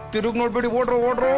ತಿರುಗ್ ನೋಡ್ಬೇಡಿ ಓಡ್ರೋ ಓಡ್ರೋ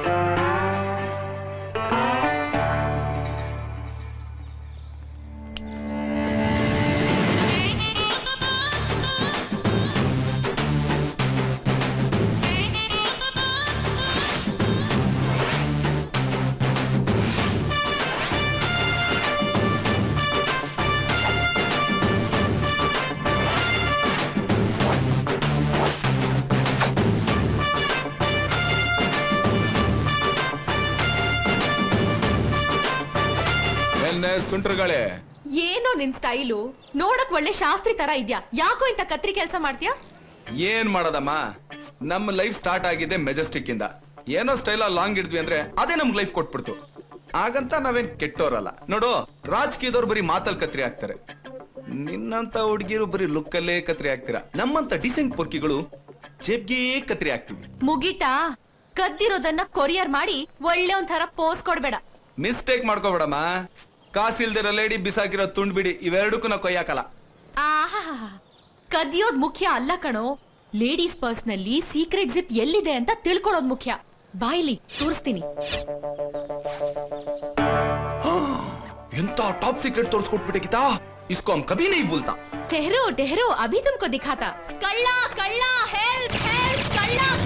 ಎನ್ನೆ ಸುಂಟ್ರಗಳೇ ಏನೋ ನಿನ್ ಸ್ಟೈಲು ನೋಡಕ್ ಒಳ್ಳೆ ಶಾಸ್ತ್ರಿ ತರ ಇದ್ಯಾ ಯಾಕೋ ಇಂತ ಕತ್ರಿ ಕೆಲ್ಸ ಮಾಡ್ತೀಯಾ ಏನ್ ಮಾಡೋದಮ್ಮ ನಮ್ಮ ಲೈಫ್ ಸ್ಟಾರ್ಟ್ ಆಗಿದೆ ಮೆಜೆಸ್ಟಿಕ್ ಇಂದ ಏನೋ ಸ್ಟೈಲ್ ಲಾಂಗ್ ಇದ್ವಿ ಅಂದ್ರೆ ಅದೇ ನಮ್ಗೆ ಲೈಫ್ ಕೊಟ್ಬಿಡ್ತು ಹಾಗಂತ ನಾವೇನ್ ಕೆಟ್ಟೋರಲ್ಲ ನೋಡು ರಾಜಕೀಯದವ್ರು ಬರೀ ಮಾತಲ್ ಕತ್ರಿ ಆಗ್ತಾರೆ ನಿನ್ನಂತ ಹುಡುಗಿರು ಬರೀ ಲುಕ್ಕಲ್ಲೇ ಕತ್ರಿ ಆಗ್ತೀರಾ ನಮ್ಮಂತ ಡಿಸೆಂಟ್ ಪೊರ್ಕಿಗಳು ಜೇಬ್ಗೆ ಕತ್ರಿ ಆಗ್ತೀವಿ ಮುಗೀತಾ ಕದ್ದಿರೋದನ್ನ ಕೊರಿಯರ್ ಮಾಡಿ ಒಳ್ಳೆ ಒಂಥರ ಪೋಸ್ ಕೊಡ್ಬೇಡ ಮಿಸ್ಟೇಕ್ ಮಾಡ್ಕೋಬೇಡಮ್ಮ ಕಾಸಿಲ್ದಿರೋ ಲೇಡಿ ಬಿಸಾಕಿರೋ ತುಂಡ್ ಬಿಡಿ ಇವೆರಡಕ್ಕೂ ನಾ ಕೊಯ್ಯಾಕಲ್ಲ ಆಹಾ ಕದಿಯೋದ್ ಮುಖ್ಯ ಅಲ್ಲ ಕಣೋ ಲೇಡೀಸ್ ಪರ್ಸ್ ನಲ್ಲಿ ಸೀಕ್ರೆಟ್ ಜಿಪ್ ಎಲ್ಲಿದೆ ಅಂತ ತಿಳ್ಕೊಳ್ಳೋದ್ ಮುಖ್ಯ ಬಾಯ್ಲಿ ತೋರಿಸ್ತೀನಿ ಎಂತ ಟಾಪ್ ಸೀಕ್ರೆಟ್ ತೋರಿಸ್ಕೊಟ್ಬಿಟ್ಟೆ ಗೀತಾ ಇಸ್ಕೋ ಹಮ್ ಕಬಿ ನೈ ಬೋಲ್ತಾ ठहरो ठहरो अभी तुमको दिखाता कल्ला कल्ला हेल्प हेल्प कल्ला